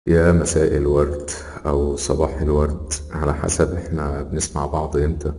يا مساء الورد أو صباح الورد على حسب احنا بنسمع بعض امتى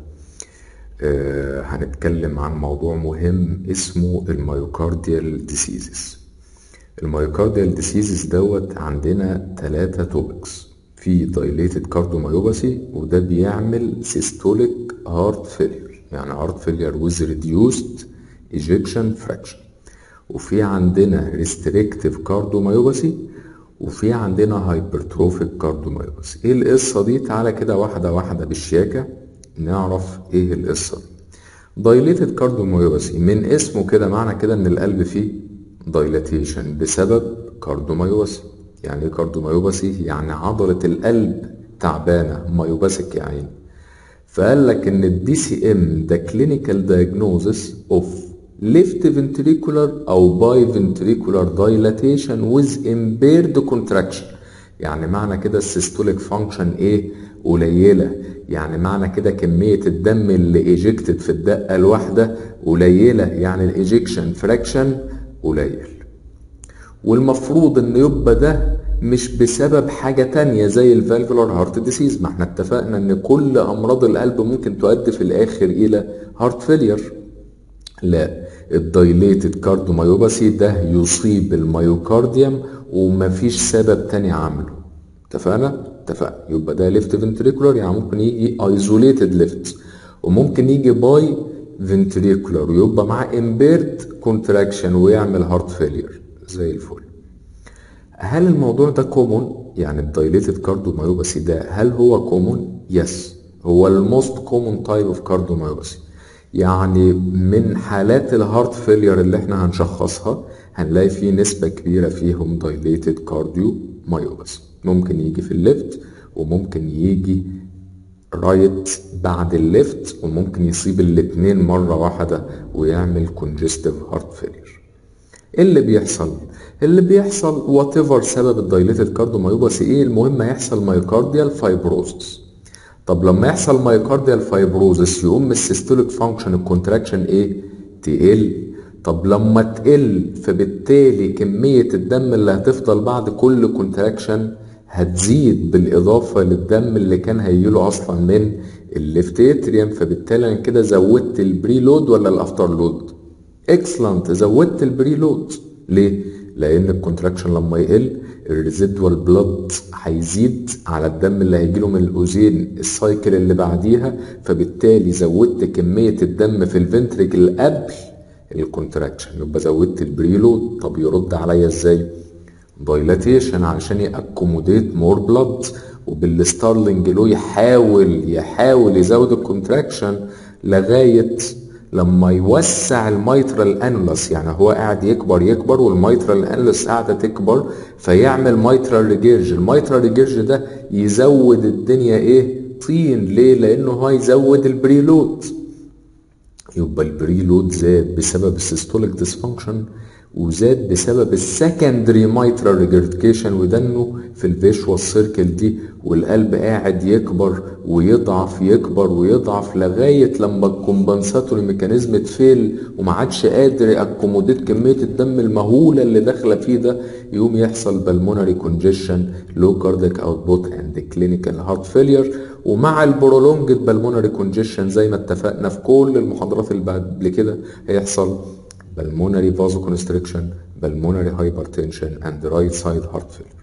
آه هنتكلم عن موضوع مهم اسمه الميوكارديال ديسيزز الميوكارديال ديسيزز دوت عندنا ثلاثة توبكس في dilated cardiomyopathy وده بيعمل systolic heart failure يعني heart failure with reduced ejection fraction وفي عندنا restrictive cardiomyopathy وفي عندنا هايبرتروفيك كارديوميوباثي ايه القصه دي تعالى كده واحده واحده بالشياكه نعرف ايه القصه دي دايليتد كارديوميوباثي من اسمه كده معنى كده ان القلب فيه دايلاتيشن بسبب كارديوميوباثي يعني ايه كارديوميوباثي يعني عضله القلب تعبانه مايوباثيك يا عيني فقال لك ان الدي سي ام ده كلينيكال دايجنوزس اوف left ventricular او biventricular dilatation with impaired contraction يعني معنى كده السيستوليك فانكشن ايه قليله يعني معنى كده كميه الدم اللي ايجكتد في الدقه الواحده قليله يعني الايجكشن فراكشن قليل والمفروض ان يبقى ده مش بسبب حاجة تانية زي الفالفولار هارت ديسيز ما احنا اتفقنا ان كل امراض القلب ممكن تؤدي في الاخر الى هارت فيلير لا الدايليتد كارديوميوباثي ده يصيب الميوكارديوم ومفيش سبب تاني عامله اتفقنا؟ اتفقنا يبقى ده ليفت فنتريكولار يعني ممكن يجي ايزوليتد ليفت وممكن يجي باي فنتريكولار ويبقى معاه امبيرد كونتراكشن ويعمل هارت فيلير زي الفل هل الموضوع ده كومون يعني الدايليتد كارديوميوباثي ده هل هو كومون يس هو الموست كومون تايب اوف كارديوميوباثي يعني من حالات الهارت فيلير اللي احنا هنشخصها هنلاقي في نسبة كبيرة فيهم دايليتد كارديو مايوباثي ممكن يجي في الليفت وممكن يجي رايت بعد الليفت وممكن يصيب الاتنين مرة واحدة ويعمل كونجستيف هارت فيلير ايه اللي بيحصل اللي بيحصل وات ايفر سبب الدايليتد كارديوميوباثي ايه المهم هيحصل مايوكارديال فايبروزس طب لما يحصل مايوكارديال فايبروزس يقوم السيستوليك فانكشن الكونتراكشن ايه تقل طب لما تقل فبالتالي كمية الدم اللي هتفضل بعد كل كونتراكشن هتزيد بالإضافة للدم اللي كان هيجيله أصلا من الليفت اتريوم فبالتالي أنا كده زودت البري لود ولا الأفتر لود؟ اكسلنت زودت البري لود ليه؟ لأن الكونتراكشن لما يقل الريزيدوال بلاد هيزيد على الدم اللي هيجيله من الاوزين السايكل اللي بعديها فبالتالي زودت كميه الدم في الفنتريكل قبل الكونتراكشن يبقى زودت البريلود طب يرد عليا ازاي دايلاتيشن علشان ياكوموديت مور بلاد وبالستارلينج لو يحاول يحاول يزود الكونتراكشن لغايه لما يوسع الميترال انولس يعني هو قاعد يكبر يكبر والميترال انولس قاعده تكبر فيعمل ميترال ريجيرج الميترال ريجيرج ده يزود الدنيا ايه طين ليه لانه هو يزود البريلود يبقى البريلود زاد بسبب السيستوليك ديسفانكشن وزاد بسبب السكندري مايترال ريجرتيكيشن وده انه في الفيشوال سيركل دي والقلب قاعد يكبر ويضعف يكبر ويضعف لغايه لما الكومبنساتوري ميكانيزم اتفيل وما عادش قادر ياكوموديت كميه الدم المهوله اللي داخله فيه ده يقوم يحصل بالمونري كونجيشن لو كارديك اوتبوت اند كلينيكال هارت فيلير ومع البرولونجد بالمونري كونجيشن زي ما اتفقنا في كل المحاضرات اللي بعد قبل كده هيحصل pulmonary vasoconstriction, pulmonary hypertension and right side heart failure.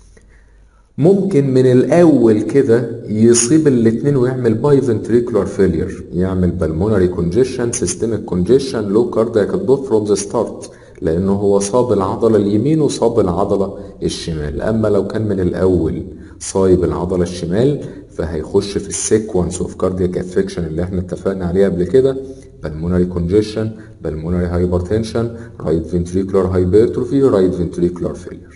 ممكن من الاول كده يصيب الاثنين ويعمل باي فنتريكولار فيلير يعمل pulmonary congestion systemic congestion low cardiac output from the start لانه هو صاب العضله اليمين وصاب العضله الشمال اما لو كان من الاول صايب العضله الشمال فهيخش في السيكونس اوف كاردياك افكشن اللي احنا اتفقنا عليها قبل كده pulmonary congestion pulmonary hypertension right ventricular hypertrophy right ventricular failure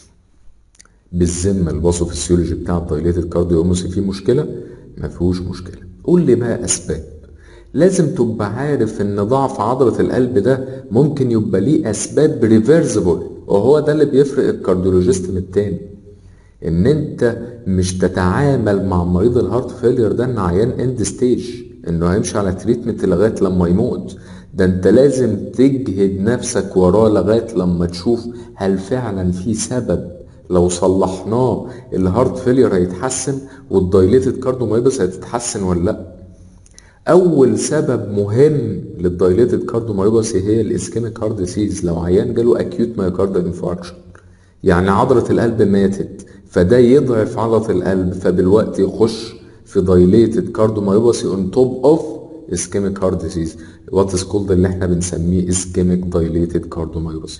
بالذمه الباثوفيسيولوجي بتاع الدايليتد كارديوموسي فيه مشكله ما فيهوش مشكله قول لي بقى اسباب لازم تبقى عارف ان ضعف عضله القلب ده ممكن يبقى ليه اسباب ريفرسبل وهو ده اللي بيفرق الكارديولوجيست من التاني ان انت مش تتعامل مع مريض الهارت فيلير ده ان عيان اند ستيج انه هيمشي على تريتمنت لغايه لما يموت ده انت لازم تجهد نفسك وراه لغايه لما تشوف هل فعلا في سبب لو صلحناه الهارت فيلير هيتحسن والدايليتد كارديومايوباثي هتتحسن ولا لا اول سبب مهم للدايليتد كارديومايوباثي هي الاسكيميك هارت ديسيز لو عيان جاله اكيوت مايوكاردال انفاركشن يعني عضله القلب ماتت فده يضعف عضله القلب فبالوقت يخش في دايليتد كارديومايوباثي اون توب اوف اسكيميك هارت ديسيز وات از كولد اللي احنا بنسميه اسكيميك دايليتد كارديومايوباثي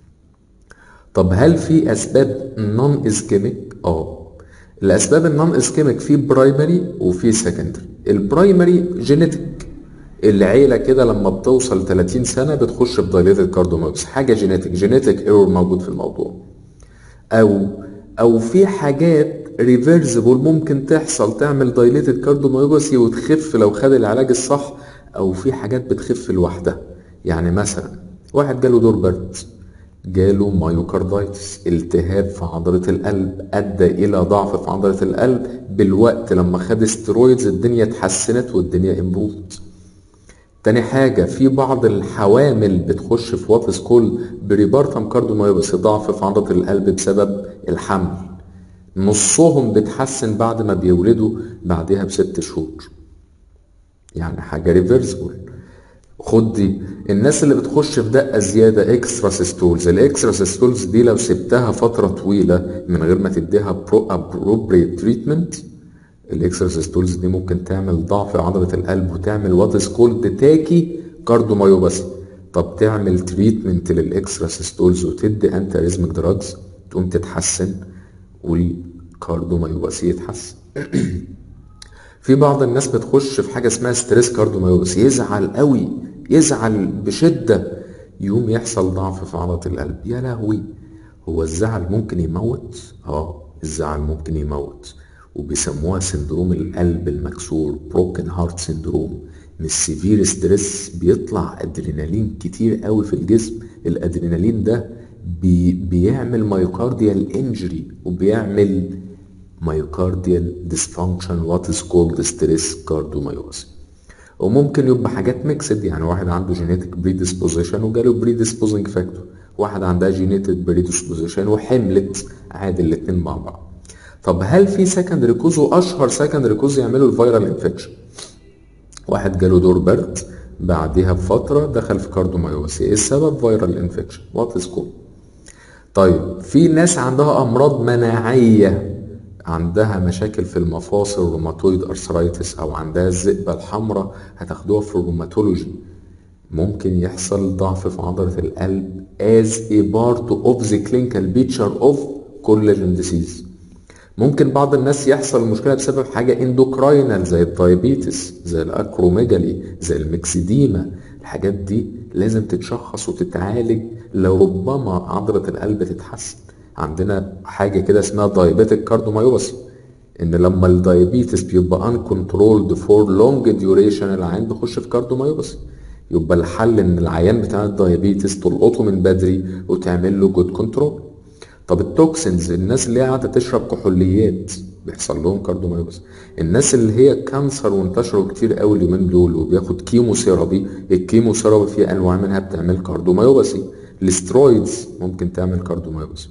طب هل في اسباب نون اسكيميك اه الاسباب النون اسكيميك في برايمري وفي سكندري البرايمري جينيتك العيله كده لما بتوصل 30 سنه بتخش في دايليتد كارديومايوباثي حاجه جينيتك جينيتك ايرور موجود في الموضوع او او في حاجات ريفرسبل ممكن تحصل تعمل دايليتد كارديومايوباثي وتخف لو خد العلاج الصح او في حاجات بتخف لوحدها يعني مثلا واحد جاله دور برد جاله مايوكاردايتس التهاب في عضلة القلب أدى إلى ضعف في عضلة القلب بالوقت لما خد استرويدز الدنيا اتحسنت والدنيا امبروفد تاني حاجة في بعض الحوامل بتخش في وات سكول بريبارتم كارديومايوباثي ضعف في عضلة القلب بسبب الحمل نصهم بتحسن بعد ما بيولدوا بعدها بست شهور يعني حاجة ريفرسبل خد دي الناس اللي بتخش في دقه زياده اكسترا سيستولز الاكسترا سيستولز دي لو سبتها فتره طويله من غير ما تديها برو ابروبريت تريتمنت الاكسترا سيستولز دي ممكن تعمل ضعف عضله القلب وتعمل وات از كولد تاكي كارديومايوباثي طب تعمل تريتمنت للاكسترا سيستولز وتدي انتي اريزمك دراجز تقوم تتحسن والكارديومايوباثي يتحسن في بعض الناس بتخش في حاجه اسمها ستريس كارديومايوباثي يزعل قوي يزعل بشده يقوم يحصل ضعف في عضله القلب يا لهوي هو الزعل ممكن يموت اه الزعل ممكن يموت وبيسموها سندروم القلب المكسور بروكن هارت سندروم من السيفير ستريس بيطلع ادرينالين كتير قوي في الجسم الادرينالين ده بي بيعمل مايوكارديال انجري وبيعمل مايوكارديال ديسفانكشن وات از كولد ستريس كارديومايوباثي وممكن يبقى حاجات ميكسد يعني واحد عنده جينيتك بريدisposition وجاله بريدisposing فاكتور واحد عندها جينيتك بريدisposition وحملت عادي الاتنين مع بعض طب هل في سكندري كوز واشهر سكندري كوز يعملوا الفيرال انفكشن واحد جاله دور برد بعدها بفتره دخل في كارديومايوباثي ايه السبب فيرال انفكشن وات از كولد طيب في ناس عندها امراض مناعيه عندها مشاكل في المفاصل روماتويد ارثرايتس او عندها الذئبه الحمراء هتاخدوها في الروماتولوجي ممكن يحصل ضعف في عضله القلب as a part of the clinical picture of collagen disease ممكن بعض الناس يحصل مشكله بسبب حاجه اندوكراينال زي الدايابيتس زي الاكروميجالي زي المكسديما الحاجات دي لازم تتشخص وتتعالج لربما عضله القلب تتحسن عندنا حاجه كده اسمها دايابيتك كارديومايوباثي ان لما الدايابيتس بيبقى ان كنترولد فور لونج ديوريشن العيان بيخش في كارديومايوباثي يبقى الحل ان العيان بتاع الدايابيتس تلقطه من بدري وتعمل له جود كنترول طب التوكسينز الناس اللي هي قاعده تشرب كحوليات بيحصل لهم كارديومايوباثي الناس اللي هي كانسر وانتشروا كتير قوي اليومين دول وبياخد كيمو ثيرابي الكيمو ثيرابي فيه انواع منها بتعمل كارديومايوباثي الاسترويدز ممكن تعمل كارديومايوباثي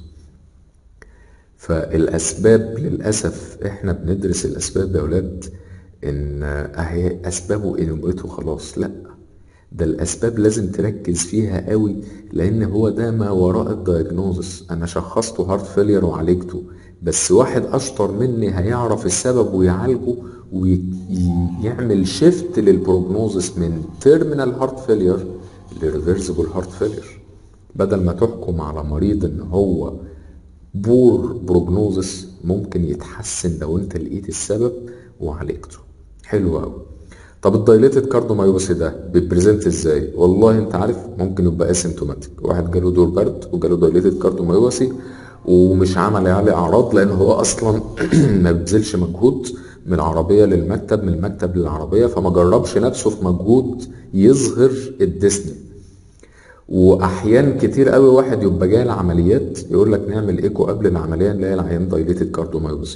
فالاسباب للاسف احنا بندرس الاسباب يا اولاد ان اهي اسبابه انبئته خلاص لا ده الاسباب لازم تركز فيها قوي لان هو ده ما وراء الدايجنوزس انا شخصته هارت فيلير وعالجته بس واحد اشطر مني هيعرف السبب ويعالجه ويعمل شيفت للبروجنوزس من تيرمينال هارت فيلير لريفرسبل هارت فيلير بدل ما تحكم على مريض ان هو بور بروجنوزس ممكن يتحسن لو انت لقيت السبب وعالجته حلو قوي طب الدايليتد كارديومايوباثي ده بيبريزنت ازاي والله انت عارف ممكن يبقى اسيمتوماتيك واحد جاله دور برد وجاله دايليتد كارديومايوباثي ومش عمل عليه اعراض لان هو اصلا ما بيبذلش مجهود من العربيه للمكتب من المكتب للعربيه فما جربش نفسه في مجهود يظهر الديسني واحيان كتير قوي واحد يبقى جاي العمليات يقول لك نعمل ايكو قبل العمليه نلاقي العيان دايليتد كارديومايوباثي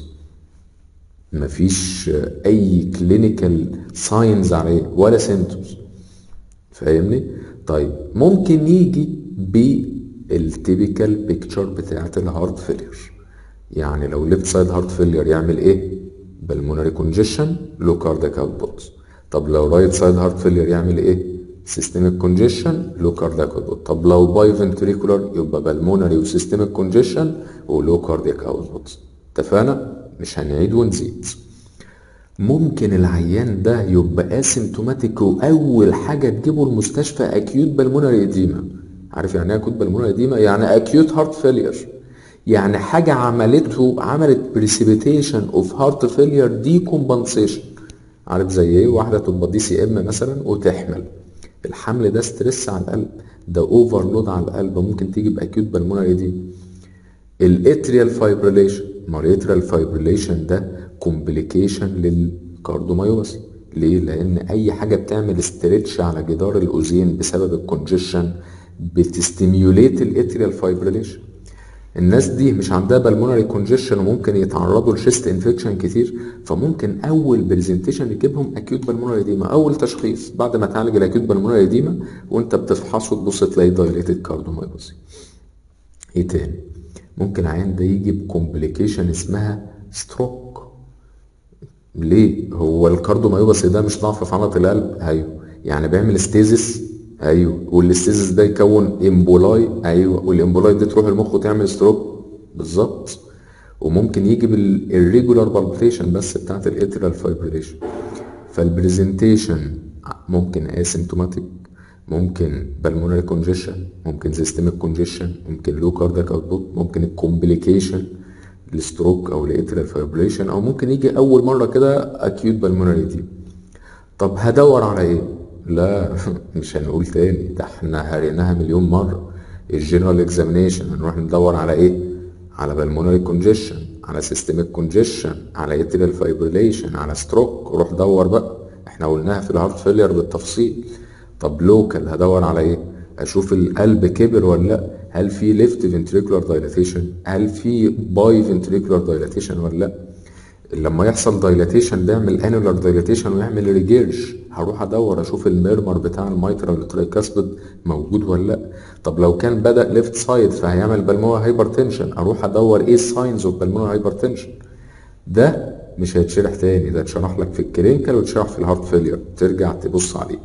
مفيش اي كلينيكال ساينز عليه ولا سيمتومز فاهمني طيب ممكن يجي بالتيبيكال بيكتشر بتاعه الهارت فيلير يعني لو ليفت سايد هارت فيلير يعمل ايه بالمونري كونجيشن لو كاردياك اوتبوت طب لو رايت سايد هارت فيلير يعمل ايه سيستميك كونجيشن لو كاردياك اوتبوت طب لو باي فنتريكولار يبقى بالمونري وسيستميك كونجيشن ولو كاردياك اوتبوت اتفقنا مش هنعيد ونزيد ممكن العيان ده يبقى اسيمتوماتيك واول حاجه تجيبه المستشفى اكيوت بالمونري اديما عارف يعني ايه اكيوت بالمونري اديما يعني اكيوت هارت فيلير يعني حاجه عملته عملت بريسيبيتيشن اوف هارت فيلير دي كومبنسيشن عارف زي ايه واحده تبقى دي سي ام مثلا وتحمل الحمل ده ستريس على القلب ده اوفرلود على القلب ممكن تيجي باكيوت بالمونري دي الاتريال فايبريليشن ما الاتريال فايبريليشن ده كومبليكيشن للكاردومايوباثي ليه؟ لأن أي حاجة بتعمل استرتش على جدار الأذين بسبب الكونجيشن بتستيميوليت الاتريال فايبريليشن الناس دي مش عندها بالمونري كونجيشن وممكن يتعرضوا لشيست انفكشن كتير فممكن اول برزنتيشن يجيبهم اكيوت بالمونري ديما اول تشخيص بعد ما تعالج الاكيوت بالمونري ديما وانت بتفحصه تبص تلاقي دايليتد كاردومايوباثي ايه تاني ممكن عيان ده يجي بكومبليكيشن اسمها ستروك ليه هو الكاردومايوباثي ده مش ضعف في عضله القلب ايوه يعني بيعمل ستيزس ايوه والاستيزس ده يكون امبولاي ايوه والامبولاي دي تروح المخ وتعمل ستروك بالظبط وممكن يجي بالريجولار بالبيتيشن بس بتاعت الاتريال فايبريشن فالبرزنتيشن ممكن اسيمتوماتيك ممكن بالمونري كونجيشن ممكن سيستميك كونجيشن ممكن لو كاردياك اوتبوت ممكن الكومبليكيشن الستروك او الاتريال فايبريشن او ممكن يجي اول مره كده اكيوت بالمونري دي طب هدور على ايه لا مش هنقول تاني ده احنا هريناها مليون مره الجنرال اكزامينيشن هنروح ندور على ايه على بالمونري كونجيشن على سيستميك كونجيشن على اتريال فايبريليشن على ستروك روح دور بقى احنا قلناها في الهارت فيلير بالتفصيل طب لوكال هدور على ايه اشوف القلب كبر ولا لا هل في ليفت فنتريكولار دايلاتيشن هل في باي فنتريكولار دايلاتيشن ولا لا لما يحصل دايلاتيشن بيعمل انولار دايلاتيشن ويعمل ريجيرش هروح ادور اشوف الميرمر بتاع الميترال ترايكاسبيد موجود ولا لا طب لو كان بدا ليفت سايد فهيعمل بالمونر هايبرتنشن اروح ادور ايه الساينز اوف بالمونر هايبرتنشن ده مش هيتشرح تاني ده اتشرح لك في الكلينيكال واتشرح في الهارت فيلير ترجع تبص عليه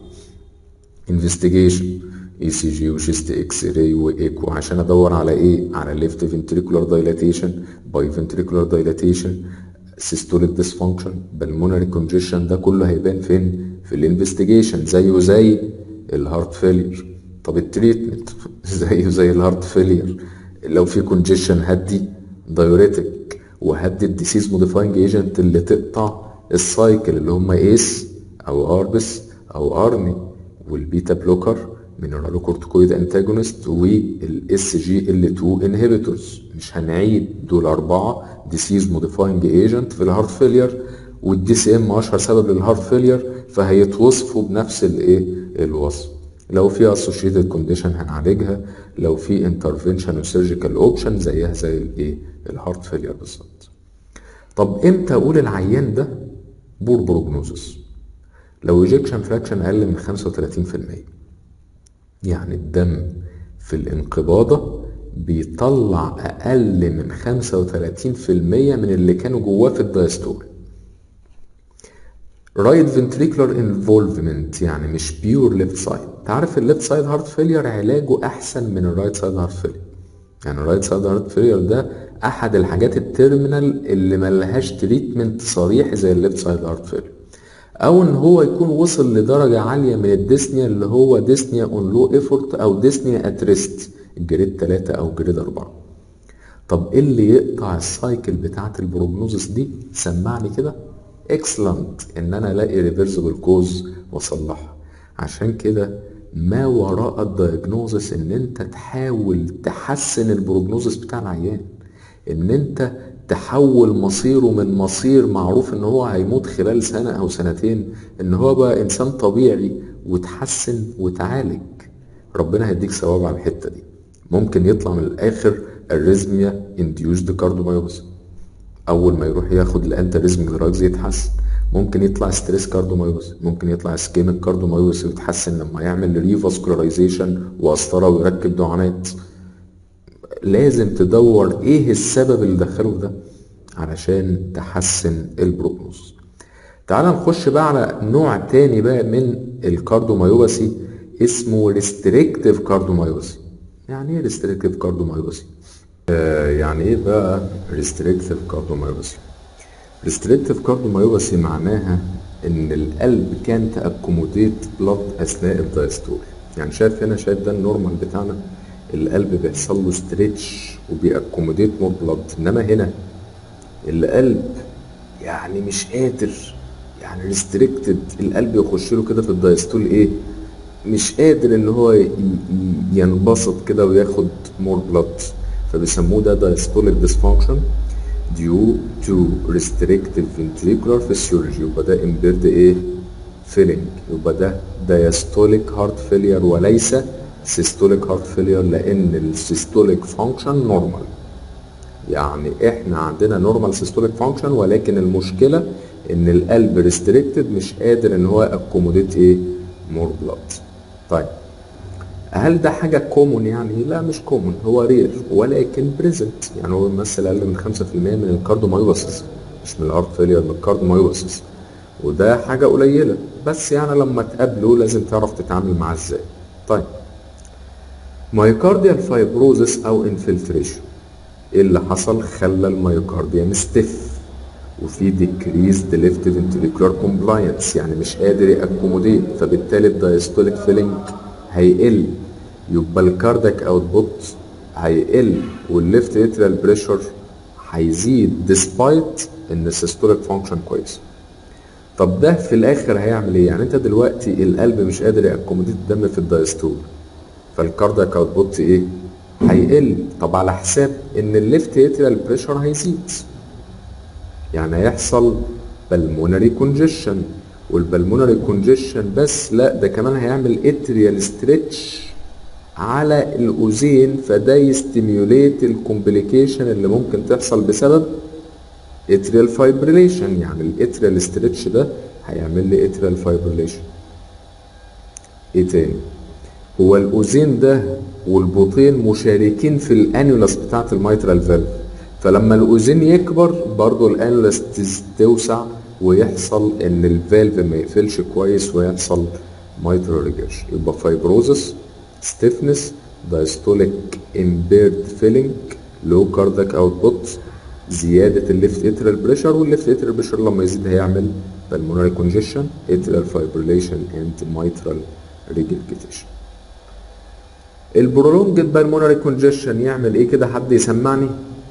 انفستيجيشن اي سي جي وشيست اكس راي وايكو عشان ادور على ايه على ليفت فنتريكولار دايلاتيشن باي فنتريكولار دايلاتيشن سيستوليك ديسفانكشن بالمونري كونجيشن ده كله هيبان فين في الانفستيجيشن زيه زي الهارت فيلير طب التريتمنت زيه زي الهارت فيلير لو في كونجيشن هدي دايوريتك وهدي الديسيز موديفاينج ايجنت اللي تقطع السايكل اللي هم ايس او اربس او ارني والبيتا بلوكر مينرالوكورتيكويد انتاجونست والاس جي ال 2 انهبيتورز مش هنعيد دول اربعه ديسيز موديفاينج ايجنت في الهارت فيلير والدي سي ام اشهر سبب للهارت فيلير فهيتوصفوا بنفس الايه الوصف لو في اسوشيتد كونديشن هنعالجها لو في انترفنشن وسيرجيكال اوبشن زيها زي الايه الهارت فيلير بالظبط طب امتى اقول العيان ده بور بروجنوزس لو ايجكشن فراكشن اقل من 35% يعني الدم في الانقباضة بيطلع أقل من 35% من اللي كانوا جواه في الدايستول رايت فنتريكولار انفولفمنت يعني مش بيور ليفت سايد تعرف الليفت سايد هارت فيلير علاجه احسن من الرايت سايد هارت فيلير يعني الرايت سايد هارت فيلير ده احد الحاجات التيرمينال اللي ملهاش تريتمنت صريح زي الليفت سايد هارت فيلير او ان هو يكون وصل لدرجه عاليه من الديسنيا اللي هو ديسنيا اون لو ايفورت او ديسنيا ات ريست جريد 3 او جريد 4 طب ايه اللي يقطع السايكل بتاعه البروجنوزس دي سمعني كده اكسلنت ان انا الاقي ريفرسبل كوز واصلحها عشان كده ما وراء الدايجنوزس ان انت تحاول تحسن البروجنوزس بتاع العيان ان انت تحول مصيره من مصير معروف ان هو هيموت خلال سنة او سنتين ان هو بقى انسان طبيعي وتحسن وتعالج ربنا هيديك ثواب على الحتة دي ممكن يطلع من الاخر الريزميا انديوزد كاردومايوباثي اول ما يروح ياخد الانتي ريزميك دراجز يتحسن ممكن يطلع ستريس كاردومايوباثي ممكن يطلع اسكيميك كاردومايوباثي ويتحسن لما يعمل ريفاسكولارايزيشن وقسطره ويركب دعامات لازم تدور ايه السبب اللي دخله في ده علشان تحسن البروجنوز تعال نخش بقى على نوع تاني بقى من الكارديوميوباثي اسمه ريستريكتيف كارديوميوباثي يعني ايه ريستريكتيف كارديوميوباثي آه يعني ايه بقى ريستريكتيف كارديوميوباثي ريستريكتيف كارديوميوباثي معناها ان القلب كان تاكوموديت بلاد اثناء الدايستول يعني شايف هنا شايف ده النورمال بتاعنا القلب بيحصل له ستريتش وبيأكوموديت مور بلاد انما هنا القلب يعني مش قادر يعني ريستريكتد القلب يخش له كده في الدايستول ايه مش قادر ان هو ي- ي- ينبسط كده وياخد مور بلاد فبيسموه ده diastolic dysfunction due to restrictive ventricular physiology يبقى ده impaired ايه filling يبقى ده diastolic heart failure وليس systolic heart failure لان السيستوليك فانكشن نورمال يعني احنا عندنا نورمال سيستوليك فانكشن ولكن المشكله ان القلب ريستريكتد مش قادر ان هو اكوموديت ايه مور بلاد طيب هل ده حاجه كومون يعني لا مش كومون هو رير ولكن بريزنت يعني هو بيمثل اقل من 5% من الكارديومايوباثيس مش من الهارت فيلير من الكارديومايوباثيس وده حاجه قليله بس يعني لما تقابله لازم تعرف تتعامل معاه ازاي طيب مايوكارديال فايبروزس او انفلتريشن ايه اللي حصل خلى المايوكارديوم ستيف وفي decreased left ventricular compliance يعني مش قادر يأكوموديت فبالتالي الدايستوليك فيلينج هيقل يبقى الكاردياك اوتبوت هيقل والليفت اتريال بريشر هيزيد ديسبايت ان السيستوليك فانكشن كويس طب ده في الاخر هيعمل ايه يعني انت دلوقتي القلب مش قادر يأكوموديت الدم في الدايستول فالكاردياك اوتبوت ايه هيقل طب على حساب ان الليفت اتريال بريشر هيزيد يعني هيحصل بالمونري كونجيشن والبلمونري كونجيشن بس لا ده كمان هيعمل اتريال ستريتش على الاذين فده يستيميوليت الكومبليكيشن اللي ممكن تحصل بسبب اتريال فايبريليشن يعني الاتريال ستريتش ده هيعمل لي اتريال فايبريليشن ايه تاني هو الاذين ده والبطين مشاركين في الانيولاس بتاعه الميترال فالف فلما الاذين يكبر برضو الانيولاس تز- توسع ويحصل ان الفالف ما يقفلش كويس ويحصل ميترال ريجرش يبقى فايبروزس ستيفنس دايستوليك امبيرد فيلينج لو كاردك اوتبوت زياده الليفت اتريال بريشر والليفت اتريال بريشر لما يزيد هيعمل pulmonary congestion atrial fibrillation and mitral regurgitation البرولونجد بالمونري كونجيشن يعمل ايه كده حد يسمعني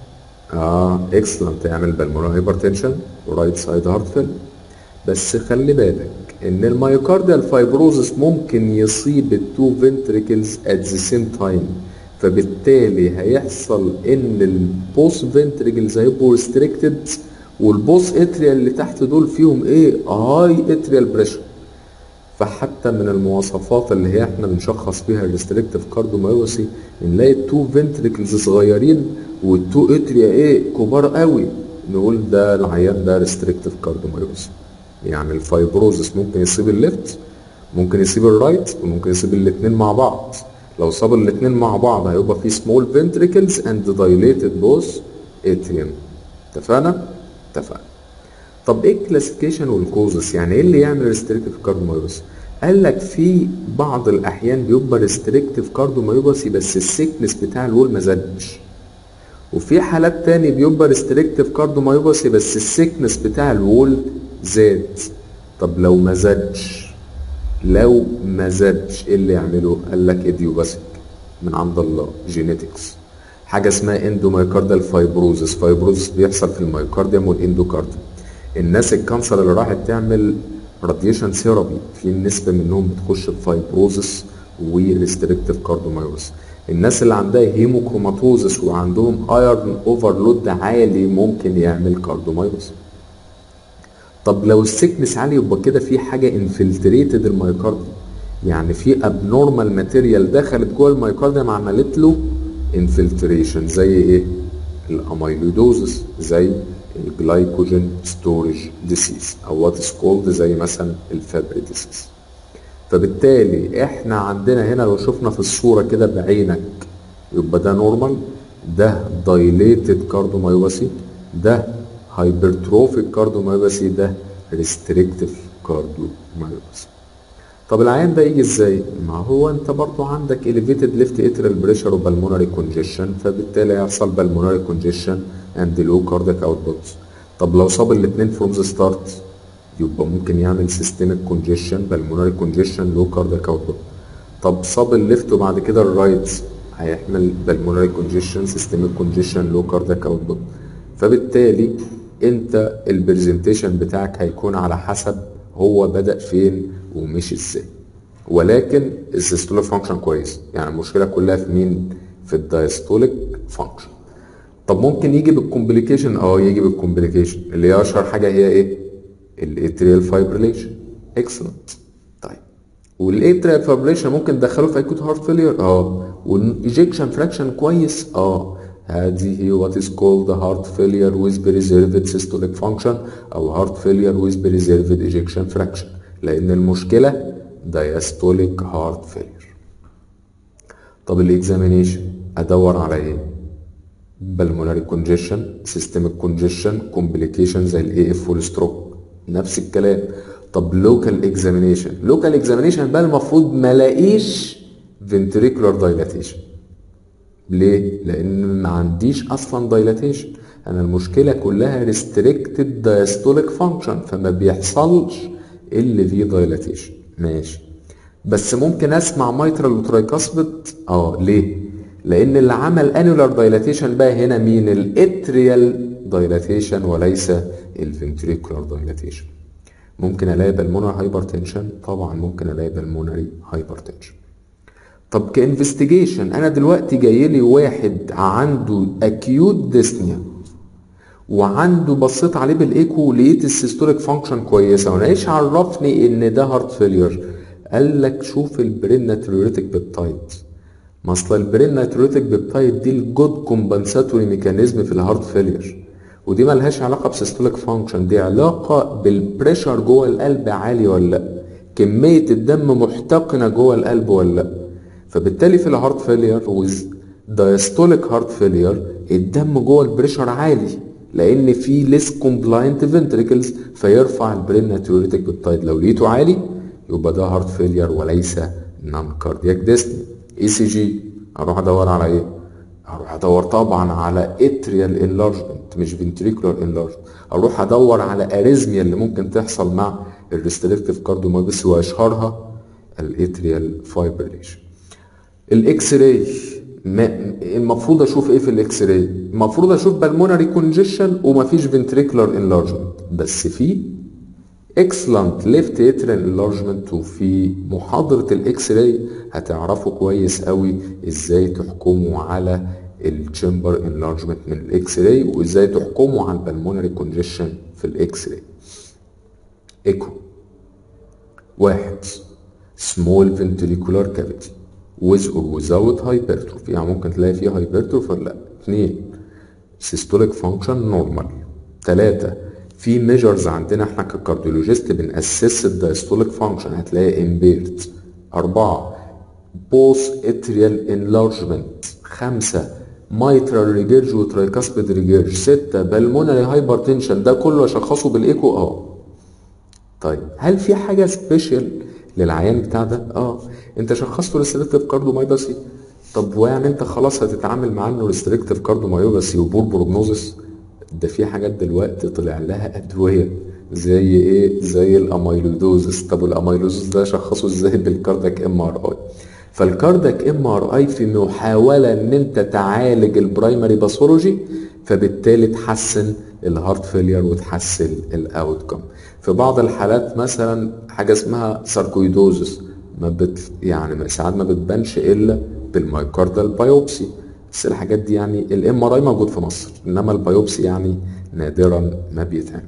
اه اكسلنت يعمل بالمونري هايبرتنشن ورايت سايد هارت فيل بس خلي بالك ان الميوكارديال فايبروزس ممكن يصيب التو فنتريكلز ات ذا سيم تايم فبالتالي هيحصل ان البوست فنتريكلز هيبقوا ريستريكتد والبوس اتريال اللي تحت دول فيهم ايه هاي اتريال بريشر فحتى من المواصفات اللي هي احنا بنشخص بيها الريستريكتيف كارديوميوباثي نلاقي التو فنتريكلز صغيرين والتو اتريا ايه كبار قوي نقول ده العيان ده ريستريكتيف كارديوميوباثي يعني الفايبروزس ممكن يصيب الليفت ممكن يصيب الرايت وممكن يصيب الاثنين مع بعض لو صاب الاثنين مع بعض هيبقى في سمول فنتريكلز اند دايليتد بوث اتريوم اتفقنا؟ اتفقنا طب ايه الكلاسيفيكيشن والكوزس يعني ايه اللي يعمل ريستريكتيف كارديوميوباثي قال لك في بعض الاحيان بيبقى ريستريكتيف كارديوميوباثي بس السيكنس بتاع الول ما زادش وفي حالات تاني بيبقى ريستريكتيف كارديوميوباثي بس السيكنس بتاع الول زاد طب لو ما زادش لو ما زادش ايه اللي يعمله قال لك ايديوباثيك من عند الله جينيتكس حاجه اسمها اندوميوكاردال فايبروزس فايبروزس بيحصل في الميوكارديوم والاندوكارديوم الناس الكانسر اللي راحت تعمل راديشن ثيرابي في نسبه منهم بتخش بفايبروزس وريستريكتيف كارديوميوباثي الناس اللي عندها هيموكروماتوزس وعندهم ايرن اوفرلود عالي ممكن يعمل كارديوميوباثي طب لو السكنس عالي يبقى كده في حاجه انفلتريتد الميوكارديوم يعني في ابنورمال ماتيريال دخلت جوه الميوكارديوم عملت له انفلتريشن زي ايه الاميلودوزس زي الجلايكوجين ستورج ديسيز او وات از كولد زي مثلا الفابري ديسيز فبالتالي احنا عندنا هنا لو شفنا في الصوره كده بعينك يبقى ده نورمال ده دايليتد كارديوميوباثي ده هايبرتروفيك كارديوميوباثي ده ريستريكتيف كارديوميوباثي طب العيان ده يجي ازاي؟ ما هو انت برضو عندك elevated left atrial pressure وبالمونري congestion فبالتالي هيحصل بالمونري congestion and low cardiac output طب لو صاب الاثنين from the start يبقى ممكن يعمل systemic congestion بالمونري congestion low cardiac output طب صاب الليفت وبعد كده الرايت هيحمل بالمونري congestion systemic congestion low cardiac output فبالتالي انت البرزنتيشن بتاعك هيكون على حسب هو بدأ فين ومشي ازاي ولكن السيستوليك فانكشن كويس يعني المشكله كلها في مين في الدايستوليك فانكشن طب ممكن يجي بالكومبليكيشن اه يجي بالكومبليكيشن اللي هي اشهر حاجه هي ايه الاتريال فايبريليشن اكسلنت طيب والاتريال فايبريليشن ممكن تدخله في اكوت هارت فيلير اه والايجكشن فراكشن كويس اه هذه هي what is called heart failure with preserved systolic function او heart failure with preserved ejection fraction لان المشكله diastolic heart failure طب الاكزامينيشن ادور على ايه بالمونري كونجيشن سيستميك كونجيشن كومبليكيشن زي الاي اف والستروك نفس الكلام طب لوكال اكزامينيشن لوكال اكزامينيشن بقى المفروض ما الاقيش فنتريكولار دايلاتيشن ليه؟ لأن ما عنديش أصلا دايلاتيشن أنا المشكلة كلها ريستريكتد دايستوليك فانكشن فما بيحصلش اللي فيه دايلاتيشن ماشي بس ممكن أسمع مايترال وترايكاسبت اه ليه؟ لأن اللي عمل انيولار دايلاتيشن بقى هنا مين؟ الاتريال دايلاتيشن وليس الفنتريكولار دايلاتيشن ممكن ألاقي بالمونر هايبرتنشن طبعا ممكن ألاقي بالمونري هايبرتنشن طب كانفستيجيشن انا دلوقتي جاي لي واحد عنده اكيوت ديسنيا وعنده بصيت عليه بالايكو لقيت السيستوليك فانكشن كويسه وانا ايش عرفني ان ده هارت فيلير قال لك شوف البرين ناتريوريتك بيبتايد ما اصل البرين ناتريوريتك بيبتايد دي الجود كومبنساتوري ميكانيزم في الهارت فيلير ودي ملهاش علاقه بسيستوليك فانكشن دي علاقه بالبريشر جوه القلب عالي ولا لا كميه الدم محتقنه جوه القلب ولا لا فبالتالي في الهارت فيلير ويز دايستوليك هارت فيلير الدم جوه البريشر عالي لان في ليس كومبلاينت فنتريكلز فيرفع البرين ناتيوريتك بالتايد لو لقيته عالي يبقى ده هارت فيلير وليس نون كاردياك ديستني اي سي جي اروح ادور على ايه اروح ادور طبعا على اتريال انلارجمنت مش فنتريكولار انلارجمنت اروح ادور على اريزميا اللي ممكن تحصل مع الريستريكتيف كارديوميوباثي واشهرها الاتريال فايبريليشن الاكس راي المفروض اشوف ايه في الاكس راي المفروض اشوف بالمونري كونجيشن ومفيش فنتريكولار انلارجمنت بس في اكسلنت ليفت اتريال انلارجمنت وفي محاضره الاكس راي هتعرفوا كويس قوي ازاي تحكموا على التشمبر انلارجمنت من الاكس راي وازاي تحكموا على البلمونري كونجيشن في الاكس راي ايكو واحد سمول فنتريكولار كافيتي with or without hypertrophy يعني ممكن تلاقي فيه hypertrophy ولا لا اثنين systolic function normal ثلاثة في ميجرز عندنا احنا ككارديولوجيست بنأسس الدايستوليك فانكشن هتلاقي impaired أربعة بوس اتريال انلارجمنت خمسة مايترال ريجيرج وترايكاسبيد ريجيرج ستة بالمونري هايبرتنشن ده كله اشخصه بالايكو اه طيب هل في حاجة سبيشال للعيان بتاع ده اه انت شخصته ريستريكتيف كارديومايوباثي طب ويعني انت خلاص هتتعامل معاه انه ريستريكتيف كارديومايوباثي وبور بروجنوزس ده في حاجات دلوقتي طلع لها ادويه زي ايه زي الاميلودوزس طب الاميلودوزس ده شخصه ازاي بالكاردك ام ار اي فالكاردك ام ار اي في محاوله ان انت تعالج البرايمري باثولوجي فبالتالي تحسن الهارت فيلير وتحسن الاوتكم في بعض الحالات مثلا حاجه اسمها ساركويدوزس ما بت يعني ساعات ما بتبانش الا بالمايكاردال بايوبسي بس الحاجات دي يعني الام ار اي موجود في مصر انما البايوبسي يعني نادرا ما بيتعمل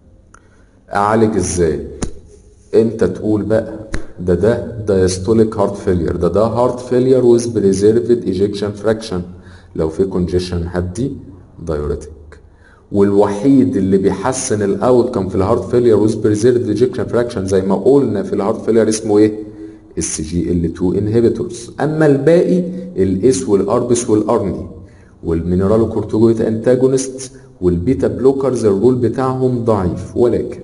اعالج ازاي انت تقول بقى ده ده دايستوليك هارت فيلير ده ده هارت فيلير ويز بريزيرفد ايجكشن فراكشن لو في كونجيشن هدي دايوريتك والوحيد اللي بيحسن الاوت كم في الهارت فيلير ويز بريزيرفد ايجكشن فراكشن زي ما قلنا في الهارت فيلير اسمه ايه السي جي ال 2 انهبيتورز اما الباقي الاس والاربس والارني والمينرال كورتيكويد انتاجونست والبيتا بلوكرز الرول بتاعهم ضعيف ولكن